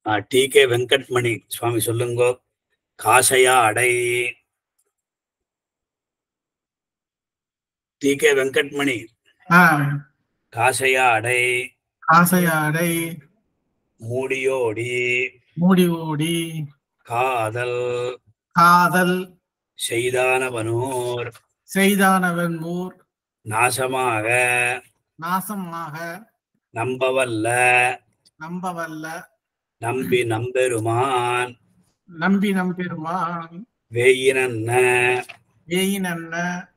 D K வெங்கட்மணி சுவாமி சொல்லுங்க காசையா அடை D K வெங்கட்மணி ஆ காசையா அடை காசையாடை மூடியோடி மூடி ஓடி காதல் காதல் செய்தானவனூர் செய்தானவன் ஊர் நாசமாக நாசமாக நம்பவல்ல நம்பவல்ல நம்பி நம்பெருமான் நம்பி நம்பெருமான் வேயினன்ன வேயினன்ன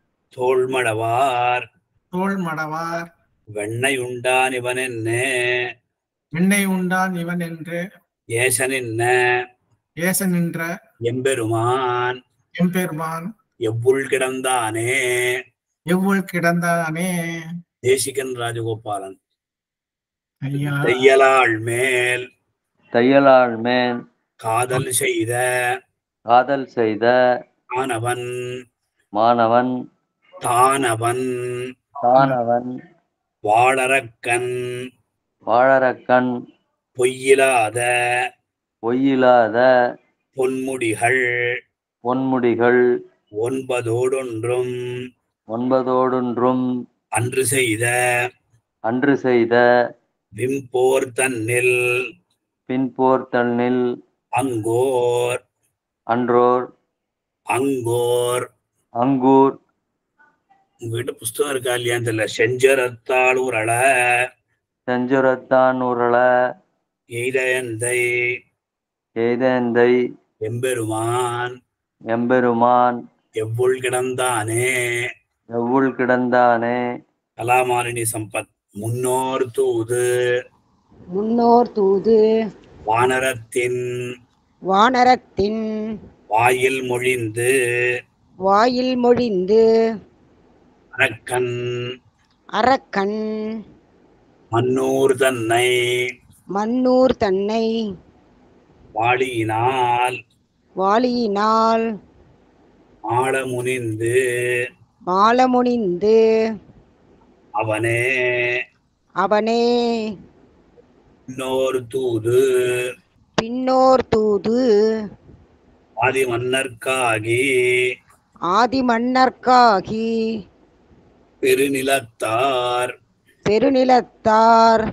தோள்மடவார் தோள் மடவார் வெண்ணை உண்டான் இவனென்னே எண்ணெய் உண்டான் இவன் என்று ஏசனின்ன ஏச நின்ற எம்பெருமான் எம்பெருமான் எவ்வுள் கிடந்தானே எவ்வுள் கிடந்தானே தேசிகன் ராஜகோபாலன் ஐயா தையலாள் மேல் தையலாள் மேல் காதல் செய்த காதல் செய்த ஆனவன் மாணவன் தானவன் தானவன் வாழறக்கன் வாழறக்கண் பொய்யிலாத பொய்யிலாத பொன்முடிகள் பொன்முடிகள் ஒன்பதோடொன்றும் ஒன்பதோடொன்றும் அன்று செய்த அன்று செய்த விம்போர் தன்னில் பின்போர் தன்னில் அங்கோர் அன்றோர் அங்கோர் அங்கூர் உங்ககிட்ட புஸ்தகம் இருக்கா இல்லையான்னு தெரியல செஞ்சரத்தாள் உரள செஞ்சுரத்தான் உருள எய்தயந்தை எய்தந்தை எம்பெருமான் எம்பெருமான் எவ்வுள் கிடந்தானே எவ்வுள் கிடந்தானே கலாமாலினி சம்பத் முன்னோர் தூது முன்னோர் தூது வானரத்தின் வானரத்தின் வாயில் மொழிந்து வாயில் மொழிந்து அரக்கன் அரக்கன் மன்னூர் தன்னை மன்னூர் தன்னை வாளியினால் வாளியினால் ஆள முனிந்து மாலமுனிந்து அவனே அவனே இன்னொரு தூது பின்னோர் தூது ஆதி மன்னர்க்காகி ஆதி மன்னர்க்காகி பெருநிலத்தார் பெருநிலத்தார்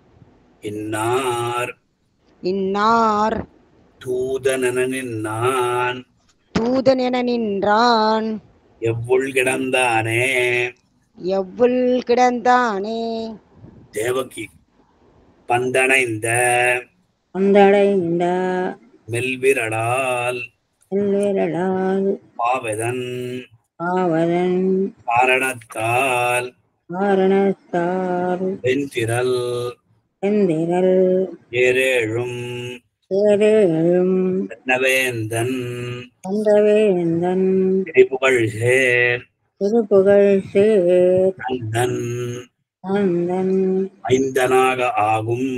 இன்னார் இன்னார் தூதனென நின்னான் தூதனென நின்றான் எவ்வுள் கிடந்தானே எவ்வுள் கிடந்தானே தேவகி பந்தனைந்த வந்தடைந்த மெல்விரடால் செல்விரலால் பாவதன் ஆவதன் காரணத்தால் காரணத்தார் வெண்திரல் செந்திரல் ஏரேழும் சேரேழும் நவேந்தன் வந்தவேந்தன் திரிபுகழ் சேர் திருப்புகழ் சேர் நந்தன் நந்தன் ஐந்தனாக ஆகும்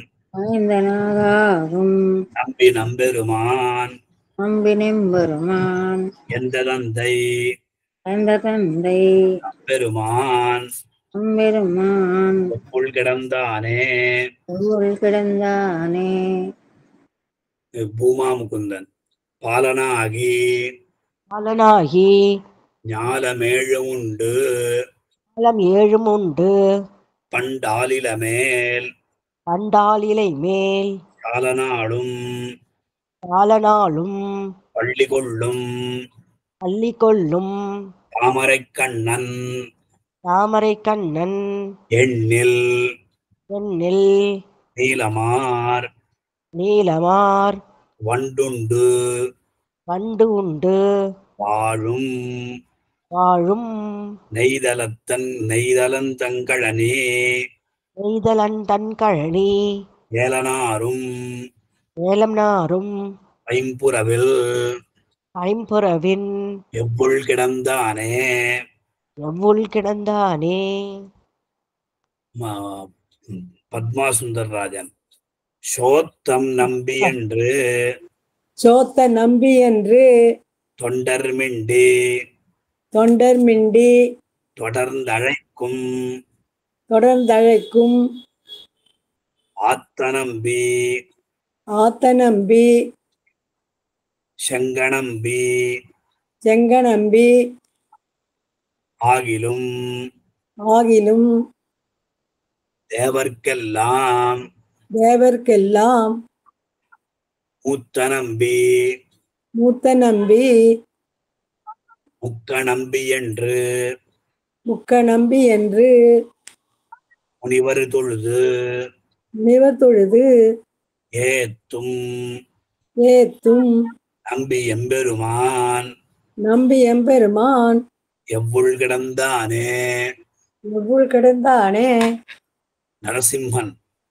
ஐந்தனாகும் நம்பி நம்பெருமான் நம்பினெம்பெருமான் எந்த தந்தை எந்த தந்தை பெருமான் நம்பெருமான் உள் கிடந்தானே ஊர் கிடந்தானே பூமா முகுந்தன் பாலனாகி பாலனாகி ஞாலமேழ உண்டு காலம் ஏழும் உண்டு பண்டாலிலமேல் பண்டாலிலை மேல் காலனாடும் காலனாலும் பள்ளி கொள்ளும் பள்ளி கொள்ளும் தாமரைக் கண்ணன் தாமரை கண்ணன் எண்ணில் எண்ணில் நீலமார் நீலமார் வண்டுண்டு வண்டு உண்டு வாழும் வாழும் நெய்தலத்தன் நெய்தலந்தங்களனே நெய்தலன் தன் கழனி ஏலனாரும் ஏலம் நாரும் ஐம்புறவில் ஐம்புறவின் எவ்வுள் கிடந்தானே எவ்வுள் கிடந்தானே ம- பத்மா சுந்தரராஜன் சோத்தம் நம்பி என்று சோத்த நம்பி என்று தொண்டர் மிண்டி தொண்டர் மிண்டி தொடர்ந்தழைக்கும் தொடர்ந்தழைக்கும் ஆத்தநம்பி ஆத்தநம்பி செங்கணம்பி செங்கநம்பி ஆகிலும் ஆகிலும் தேவர்க்கெல்லாம் தேவர்க்கெல்லாம் மூத்த நம்பி மூத்த நம்பி முக்க நம்பி என்று முக்க நம்பி என்று முனிவர் தொழுது முனிவர் தொழுது ஏத்தும் ஏத்தும் நம்பி எம்பெருமான் நம்பி எம்பெருமான் எவ்வுள் கிடந்தானே எவ்வுள் கிடந்தானே நரசிம்மன்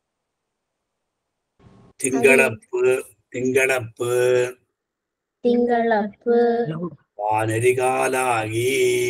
திங்களப்பு திங்களப்பு திங்களப்பு வானெறிகாலாகி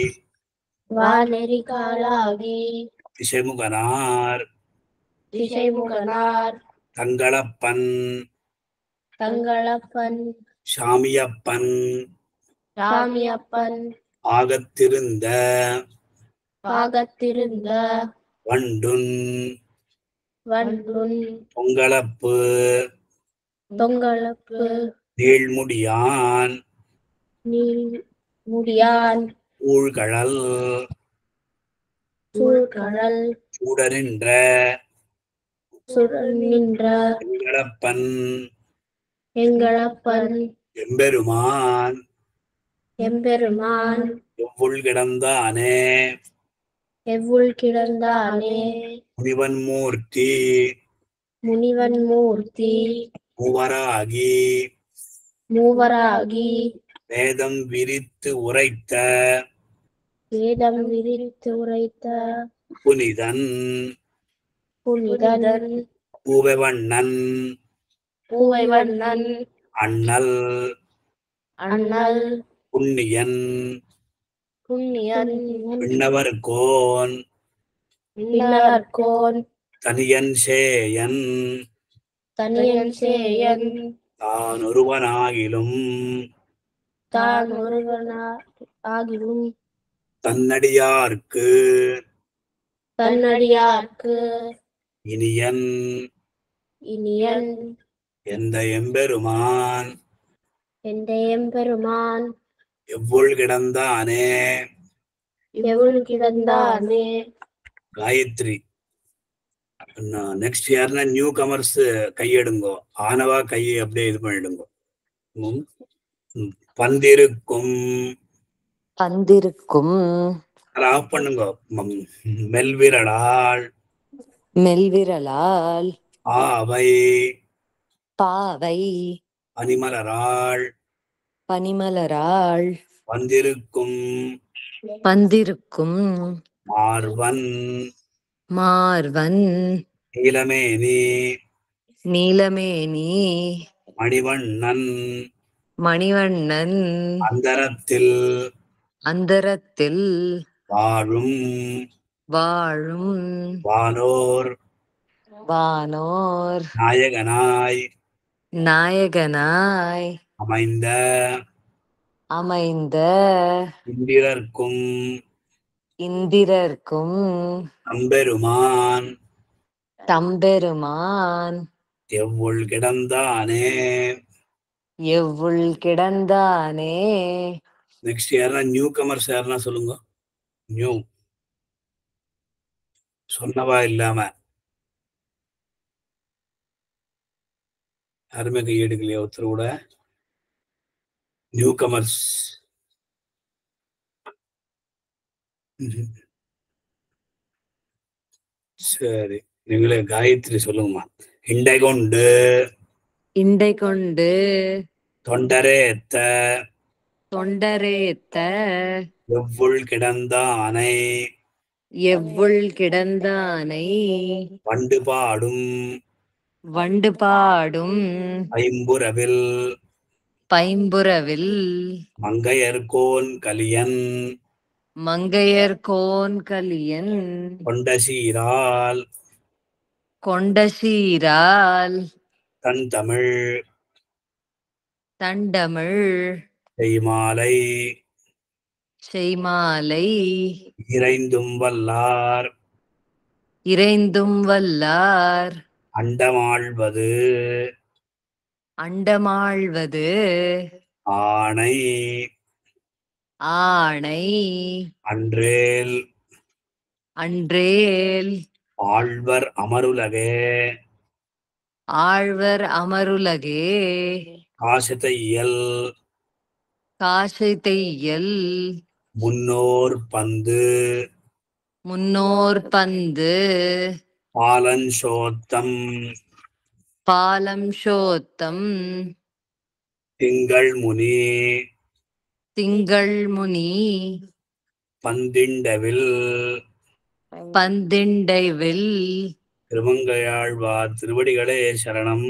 வானெறிகாலாகி திசைமுகனார் திசைமுகனார் தங்களப்பன் தங்களப்பன் சாமியப்பன் சாமியப்பன் ஆகத்திருந்த பாகத்திருந்த வண்டுன் வண்டுன் பொங்கலப்பு தொங்களப்பு நீழ்முடியான் நீள் முடியான் ஊழ்கழல் சூழ்கடல் சூடரின்ற சுடர் நின்ற திங்களப்பன் எங்களப்பன் எம்பெருமான் எம்பெருமான் எவ்வுள் கிடந்தானே எவ்வுள் கிடந்தானே முனிவன் மூர்த்தி முனிவன் மூர்த்தி மூவராகி மூவராகி வேதம் விரித்து உரைத்த வேதம் விரித்து உரைத்த புனிதன் புனிதன் பூவவண்ணன் பூவை வண்ணன் அண்ணல் அண்ணல் புண்ணியன் புண்ணியன் விண்ணவர்கோன் விண்ணவர்கோன் தனியன் சேயன் தனியன் சேயன் தான் ஒருவனாகிலும் தான் ஒருவனா ஆகிலும் தன்னடியார்க்கு தன்னடியார்க்கு இனியன் இனியன் எந்த எம்பெருமான் எந்த எம்பெருமான் எவ்வுள் கிடந்தானே எவுள் கிடந்தானே காயத்ரி நெக்ஸ்ட் யாருன்னா நியூ கமர்ஸ் கையெடுங்கோ ஆனவா கையை அப்படியே இது பண்ணிடுங்கோ ம். ம். பந்திருக்கும் பந்திருக்கும் அதை ஆஃப் பண்ணுங்க ம். மெல்விரலால் மெல்விரலால் ஆவை பாவை பனிமலராள் பனிமலராள் வந்திருக்கும் பந்திருக்கும் மார்வன் மார்வன் நீலமேனி நீலமேனி மணிவண்ணன் மணிவண்ணன் அந்தரத்தில் அந்தரத்தில் வாழும் வாழும் வானோர் வானோர் நாயகனாய் நாயகனாய் அமைந்த அமைந்த இந்திரர்க்கும் இந்திரர்க்கும் அம்பெருமான் தம்பெருமான் எவ்வுள் கிடந்தானே எவ்வுள் கிடந்தானே நெக்ஸ்ட் யாருன்னா நியூ கமர்ஸ் யாருன்னா சொல்லுங்க நியூ சொன்னவா இல்லாம யாருமே கை எடுக்கலையா ஒருத்தர் கூட நியூ கமர்ஸ் சரி நீங்களே காயத்ரி சொல்லுங்கம்மா இண்டை கொண்டு இண்டை கொண்டு தொண்டரேத்த தொண்டரேத்த எவ்வுள் கிடந்தானை எவ்வுள் கிடந்தானை வண்டு பாடும் வண்டு பாடும் ஐம்புறவில் பைம்புறவில் மங்கையர்கோன் கலியன் மங்கையர்கோன் கலியன் கொண்ட சீரால் கொண்ட சீரால் தன் தமிழ் தண்டமிழ் செய்மாலை செய்மாலை இறைந்தும் வல்லார் இறைந்தும் வல்லார் அண்டமாழ்வது அண்டமாழ்வது ஆணை ஆணை அன்றேல் அன்றேல் ஆழ்வர் அமருலகே ஆழ்வர் அமருலகே காசித இயல் காசை தெய்யல் முன்னோர் பந்து முன்னோர் பந்து பாலன்சோத்தம் பாலம் சோத்தம் திங்கள் முனி திங்கள் முனி பந்திண்டவில் பந்திண்டைவில் திருமங்கையாழ்வார் திருவடிகளே சரணம்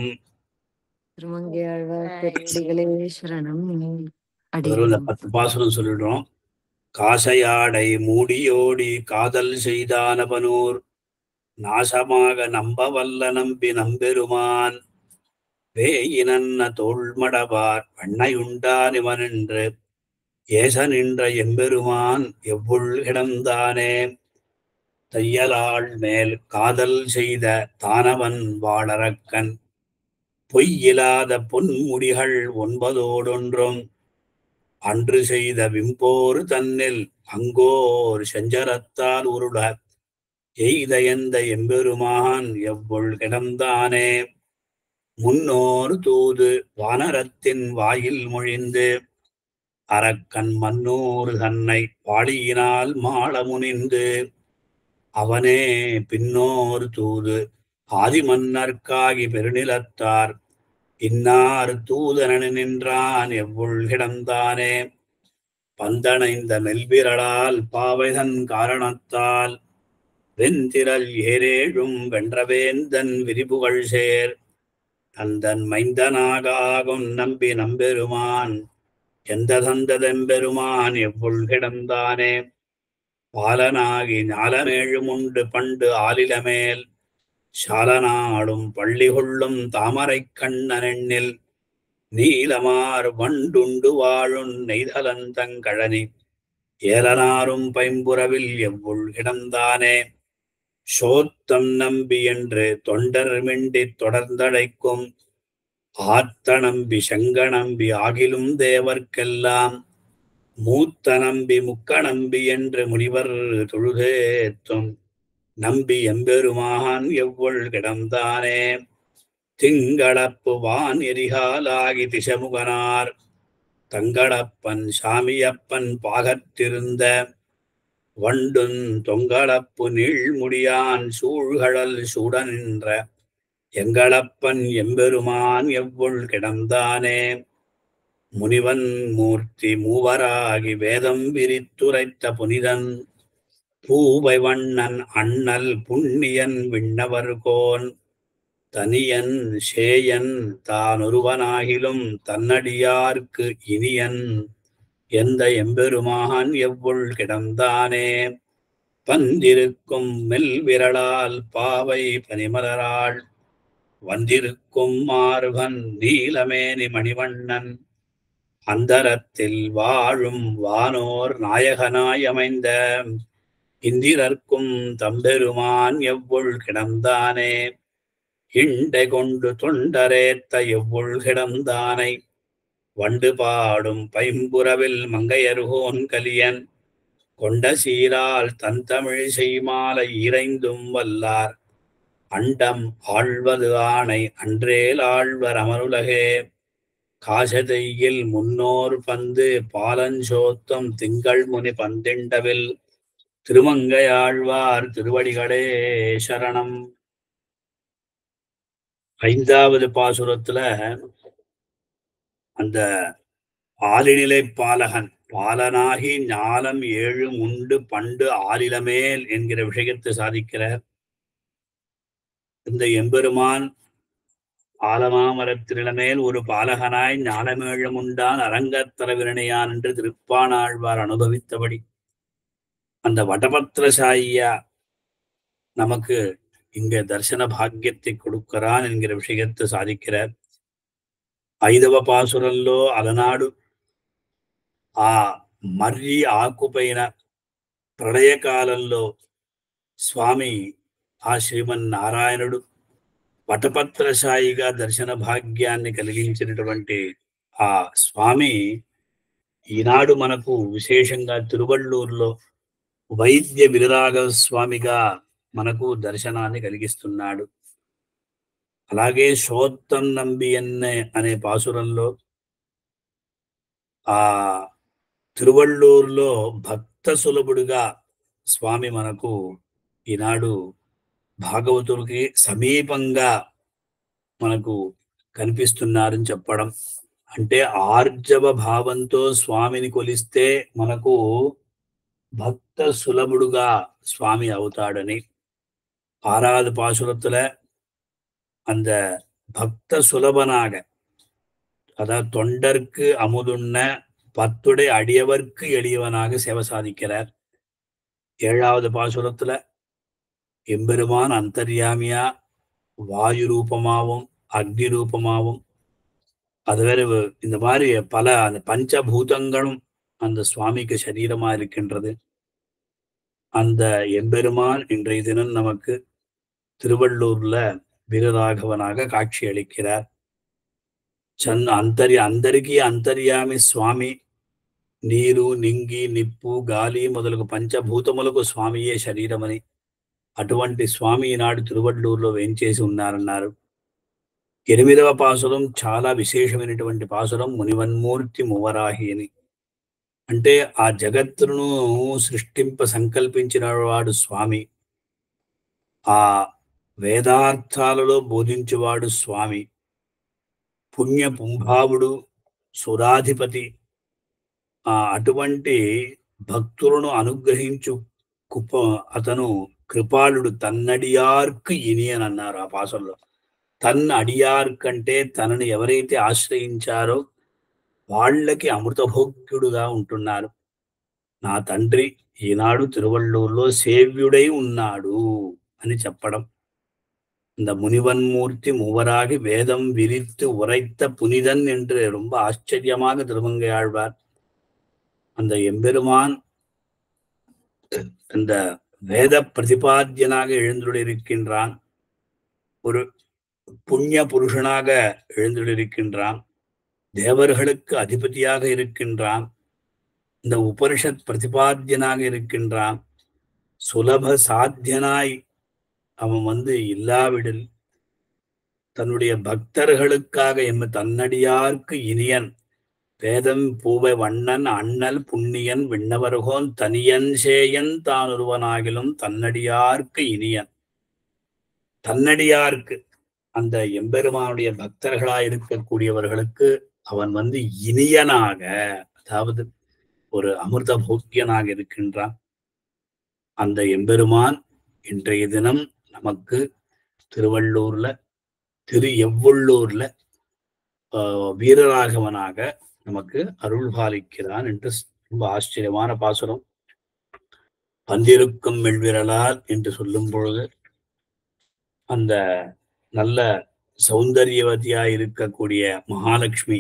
திருமங்கையாழ்வார் திருவடிகளே சரணம் முதல்ல இந்த அடி பத்து பாசுரம் சொல்லிடுறோம் காசையாடை மூடியோடி காதல் செய்தானபனூர் நாசமாக நம்ப வல்ல நம்பி நம்பெருமான் வேயினன்ன தோள்மடவார் வண்ணையுண்டான் இவனென்று ஏச நின்ற எம்பெருமான் எவ்வுள் கிடந்தானே தையலாள் மேல் காதல் செய்த தானவன் வாழறக்கன் பொய்யிலாத பொன்முடிகள் ஒன்பதோடொன்றும் அன்று செய்த விம்போர் தன்னில் அங்கோர் செஞ்சரத்தால் உருள எய்த எந்த எம்பெருமான் எவ்வொள் கிடந்தானே முன்னோர் தூது வானரத்தின் வாயில் மொழிந்து அரக்கன் மன்னூர் தன்னை வாடியினால் மாள முனிந்து அவனே பின்னோர் தூது ஆதிமன்னர்க்காகி பெருநிலத்தார் இன்னார் தூதனனு நின்றான் எவ்வுள் கிடந்தானே பந்தணைந்த மெல்விரலால் பாவைதன் காரணத்தால் வெந்திரல் ஏரேழும் வென்றவேந்தன் விரிபுகழ் சேர் தந்தன் மைந்தனாகாகும் நம்பி நம்பெருமான் எந்த தந்ததெம்பெருமான் எவ்வுள் கிடந்தானே பாலனாகி ஞாலமேழும் உண்டு பண்டு ஆலிலமேல் சாலனாடும் பள்ளி கொள்ளும் தாமரைக் கண்ணனெண்ணில் நீலமார் வண்டுண்டு வாழும் நெய்தலந்தங்கழனி ஏலனாரும் பைம்புறவில் எவ்வுள் கிடந்தானே சோத்தம் நம்பி என்று தொண்டர் மிண்டித் தொடர்ந்தழைக்கும் ஆத்த நம்பி செங்க நம்பி ஆகிலும் தேவர்க்கெல்லாம் மூத்த நம்பி முக்க நம்பி என்று முனிவர் தொழுதேத்தும் நம்பி எம்பெருமான் எவ்வொள் கிடந்தானே திங்களப்பு வான் எரிகாலாகி திசமுகனார் தங்களப்பன் சாமியப்பன் பாகத்திருந்த வண்டுன் தொங்களப்பு நீழ்முடியான் சூழ்கழல் சூட நின்ற எங்களப்பன் எம்பெருமான் எவ்வொள் கிடந்தானே முனிவன் மூர்த்தி மூவராகி வேதம் விரித்துரைத்த புனிதன் பூவை வண்ணன் அண்ணல் புண்ணியன் விண்ணவர்கோன் தனியன் சேயன் தான் ஒருவனாகிலும் தன்னடியார்க்கு இனியன் எந்த எம்பெருமான் எவ்வுள் கிடந்தானே பந்திருக்கும் மெல் விரலால் பாவை பனிமலராள் வந்திருக்கும் மார்பன் நீலமேனி மணிவண்ணன் அந்தரத்தில் வாழும் வானோர் நாயகனாய் அமைந்த இந்திரர்க்கும் தம்பெருமான் எவ்வுள் கிடந்தானே இண்டை கொண்டு தொண்டரேத்த எவ்வுள் கிடந்தானை வண்டு பாடும் பைம்புறவில் மங்கையர்கோன் கலியன் கொண்ட சீரால் தன் தமிழ் செய்மாலை இறைந்தும் வல்லார் அண்டம் ஆழ்வது ஆணை அன்றேல் ஆழ்வர் அமருலகே காசதையில் முன்னோர் பந்து பாலஞ்சோத்தம் திங்கள் முனி பந்திண்டவில் திருமங்கையாழ்வார் திருவடிகளே சரணம் ஐந்தாவது பாசுரத்துல அந்த ஆலிநிலை பாலகன் பாலனாகி ஞாலம் ஏழு உண்டு பண்டு ஆலிலமேல் என்கிற விஷயத்தை சாதிக்கிறார் இந்த எம்பெருமான் ஆலமாமரத்தினிலமேல் ஒரு பாலகனாய் ஞானமேழும் உண்டான் அரங்கத்தரவிரணையான் என்று திருப்பானாழ்வார் அனுபவித்தபடி அந்த வடபத்திரசாயியா நமக்கு இங்க தரிசன பாக்கியத்தை கொடுக்கிறான் என்கிற விஷயத்தை சாதிக்கிறார் ఐదవ పాసురంలో అలనాడు ఆ మర్రి ఆకుపైన ప్రళయకాలంలో స్వామి ఆ శ్రీమన్నారాయణుడు వటపత్రశాయిగా దర్శన భాగ్యాన్ని కలిగించినటువంటి ఆ స్వామి ఈనాడు మనకు విశేషంగా తిరువళ్ళూరులో వైద్య విరరాగ స్వామిగా మనకు దర్శనాన్ని కలిగిస్తున్నాడు అలాగే శోత్తం నంబి అనే అనే పాసురంలో ఆ తిరువళ్ళూరులో భక్త సులభుడుగా స్వామి మనకు ఈనాడు భాగవతులకి సమీపంగా మనకు కనిపిస్తున్నారని చెప్పడం అంటే ఆర్జవ భావంతో స్వామిని కొలిస్తే మనకు భక్త సులభుడుగా స్వామి అవుతాడని ஆறாவது பாசுரத்துல அந்த பக்த சுலபனாக அதாவது தொண்டர்க்கு அமுதுண்ண பத்துடை அடியவர்க்கு எளியவனாக சேவை சாதிக்கிறார் ஏழாவது பாசுரத்துல எம்பெருமான் அந்தர்யாமியா வாயு ரூபமாவும் அக்னி ரூபமாவும் அது வேற வ- இந்த மாதிரி பல அந்த பஞ்சபூதங்களும் அந்த சுவாமிக்கு சரீரமா இருக்கின்றது அந்த எம்பெருமான் இன்றைய தினம் நமக்கு திருவள்ளூர்ல வீரராகவனாக காட்சி அளிக்கிறார் చన్ అంతర్య అందరికీ అంతర్యామి స్వామి నీరు నింగి నిప్పు గాలి మొదలగు పంచభూతములకు స్వామియే శరీరమని అటువంటి స్వామి ఈనాడు తిరువళ్ళూరులో వేంచేసి ఉన్నారన్నారు ఎనిమిదవ పాసురం చాలా విశేషమైనటువంటి పాసురం మునివన్మూర్తి మువరాహి అని అంటే ఆ జగత్తును సృష్టింప సంకల్పించిన వాడు స్వామి ఆ వేదార్థాలలో బోధించువాడు స్వామి పుణ్య పుంభావుడు సురాధిపతి ఆ అటువంటి భక్తులను అనుగ్రహించు కుప అతను కృపాళుడు తన్నడియార్కు ఇని అని అన్నారు ఆ పాసంలో తన్ అడియార్క్ అంటే తనని ఎవరైతే ఆశ్రయించారో వాళ్ళకి అమృతభోగ్యుడుగా ఉంటున్నారు నా తండ్రి ఈనాడు తిరువళ్ళూరులో సేవ్యుడై ఉన్నాడు అని చెప్పడం இந்த முனிவன்மூர்த்தி மூவராகி வேதம் விரித்து உரைத்த புனிதன் என்று ரொம்ப ஆச்சரியமாக திருமங்கை ஆழ்வார் அந்த எம்பெருமான் இந்த வேத பிரதிபாத்தியனாக எழுந்துள்ளிருக்கின்றான் ஒரு புண்ணிய புருஷனாக எழுந்துள்ளிருக்கின்றான் தேவர்களுக்கு அதிபதியாக இருக்கின்றான் இந்த உபனிஷத் பிரதிபாத்தியனாக இருக்கின்றான் சுலப சாத்தியனாய் அவன் வந்து இல்லாவிடில் தன்னுடைய பக்தர்களுக்காக எம் தன்னடியார்க்கு இனியன் வேதம் பூவை வண்ணன் அண்ணல் புண்ணியன் விண்ணவர்கோன் தனியன் சேயன் தான் ஒருவனாகிலும் தன்னடியார்க்கு இனியன் தன்னடியார்க்கு அந்த எம்பெருமானுடைய பக்தர்களாய் இருக்கக்கூடியவர்களுக்கு அவன் வந்து இனியனாக அதாவது ஒரு அமிர்த போக்கியனாக இருக்கின்றான் அந்த எம்பெருமான் இன்றைய தினம் நமக்கு திருவள்ளூர்ல திரு எவ்வள்ளூர்ல ஆஹ், வீரராகவனாக நமக்கு அருள் பாலிக்கிறான் என்று ரொம்ப ஆச்சரியமான பாசுரம் பந்திருக்கும் மெல்விரலால் என்று சொல்லும் பொழுது அந்த நல்ல சௌந்தரியவதியாய் இருக்கக்கூடிய மகாலட்சுமி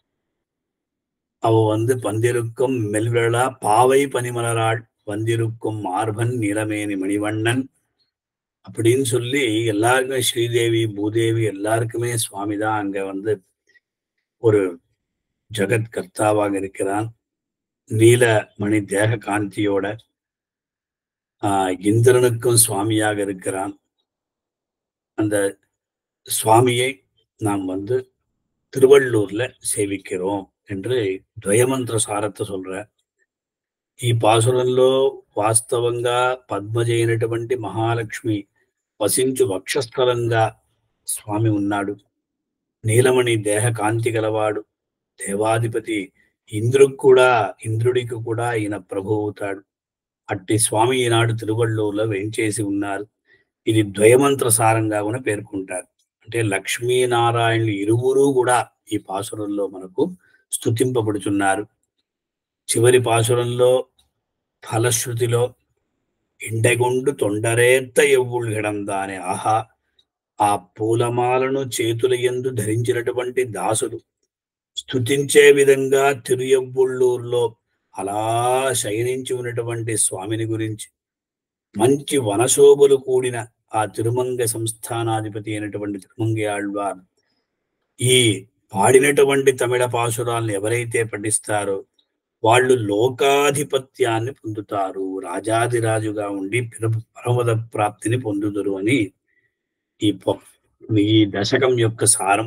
அவ வந்து பந்திருக்கும் மெல்விரலா பாவை பனிமலராள் வந்திருக்கும் மார்பன் நிலமேனி மணிவண்ணன் அப்படின்னு சொல்லி எல்லாருக்குமே ஸ்ரீதேவி பூதேவி எல்லாருக்குமே சுவாமி தான் அங்க வந்து ஒரு ஜெகத் கர்த்தாவாக இருக்கிறான் நீலமணி தேக காந்தியோட ஆஹ் இந்திரனுக்கும் சுவாமியாக இருக்கிறான் அந்த சுவாமியை நாம் வந்து திருவள்ளூர்ல சேவிக்கிறோம் என்று துவயமந்திர சாரத்தை சொல்ற ఈ పాసురంలో వాస్తవంగా పద్మజ అయినటువంటి మహాలక్ష్మి వసించు వక్షస్థలంగా స్వామి ఉన్నాడు నీలమణి దేహ కాంతి గలవాడు దేవాధిపతి ఇంద్రుడికి కూడా ఇంద్రుడికి కూడా ఈయన ప్రభు అవుతాడు అట్టి స్వామి ఈనాడు తిరువళ్ళూరులో వేంచేసి ఉన్నారు ఇది ద్వయమంత్ర సారంగా కూడా పేర్కొంటారు అంటే లక్ష్మీనారాయణులు ఇరువురు కూడా ఈ పాసురంలో మనకు స్తుతింపబడుతున్నారు చివరి పాసురంలో ఫలశ్రుతిలో ఎండగొండు తొండరేత్త ఎవ్వుళ్ళు గిడందానే ఆహా ఆ పూలమాలను చేతుల యందు ధరించినటువంటి దాసుడు స్తుతించే విధంగా తిరుయవ్వుళ్ళూరులో అలా శయనించి ఉన్నటువంటి స్వామిని గురించి మంచి వనశోభలు కూడిన ఆ తిరుమంగ సంస్థానాధిపతి అయినటువంటి తిరుమంగి ఆళ్వార్ ఈ పాడినటువంటి తమిళ పాసురాలను ఎవరైతే పఠిస్తారో వాళ్ళు లోకాధిపత్యాన్ని పొందుతారు రాజాదిరాజుగా ఉండి పిర- పరమద ప్రాప్తిని పొందుదురు అని ఈ ప- ఈ దశకం యొక్క సారం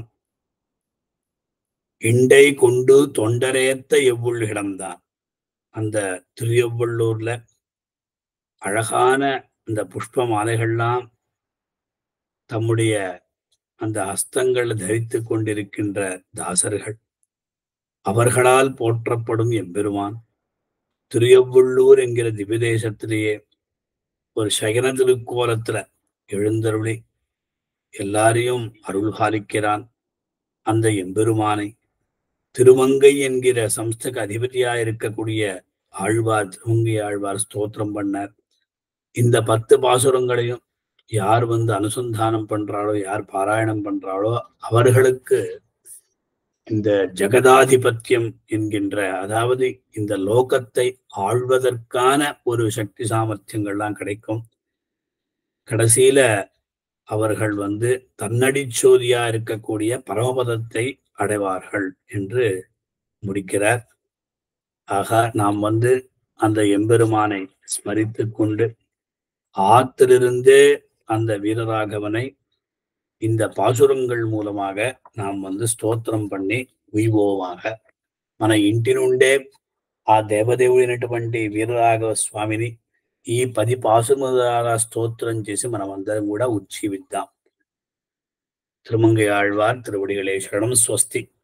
இண்டை கொண்டு தொண்டரேத்த எவ்வுள் இடம்தான் அந்த திருவள்ளூர்ல அழகான அந்த புஷ்ப மாலைகள்லாம் தம்முடைய அந்த ஹஸ்தங்கள் தரித்து கொண்டிருக்கின்ற தாசர்கள் அவர்களால் போற்றப்படும் எம்பெருமான் திருவள்ளூர் என்கிற திவ்யதேசத்திலேயே ஒரு சயன திருக்கோலத்துல எழுந்தருளி எல்லாரையும் அருள் பாலிக்கிறான் அந்த எம்பெருமானை திருமங்கை என்கிற சம்ஸ்தக அதிபதியா இருக்கக்கூடிய ஆழ்வார் திருமங்கை ஆழ்வார் ஸ்தோத்திரம் பண்ணார் இந்த பத்து பாசுரங்களையும் யார் வந்து அனுசந்தானம் பண்றாளோ யார் பாராயணம் பண்றாளோ அவர்களுக்கு இந்த ஜெகதாதிபத்தியம் என்கின்ற அதாவது இந்த லோகத்தை ஆள்வதற்கான ஒரு சக்தி சாமர்த்தியங்கள்லாம் கிடைக்கும் கடைசியில அவர்கள் வந்து தன்னடிச்சோதியா இருக்கக்கூடிய பரமபதத்தை அடைவார்கள் என்று முடிக்கிறார் ஆக நாம் வந்து அந்த எம்பெருமானை ஸ்மரித்துக் கொண்டு ஆத்திலிருந்தே அந்த வீரராகவனை இந்த பாசுரங்கள் மூலமாக நாம் வந்து స్తోత్రం பண்ணி ఉయ్యోవాக మన ఇంటి నుండే ఆ దేవదేవుడైనటువంటి వీరరాఘవ స్వామిని ఈ పది పాసుల ద్వారా స్తోత్రం చేసి మనం అందరం కూడా ఉజ్జీవిద్దాం திருமங்கை ஆழ்வார் திருவடிகளே சரணம் ஸ்வஸ்தி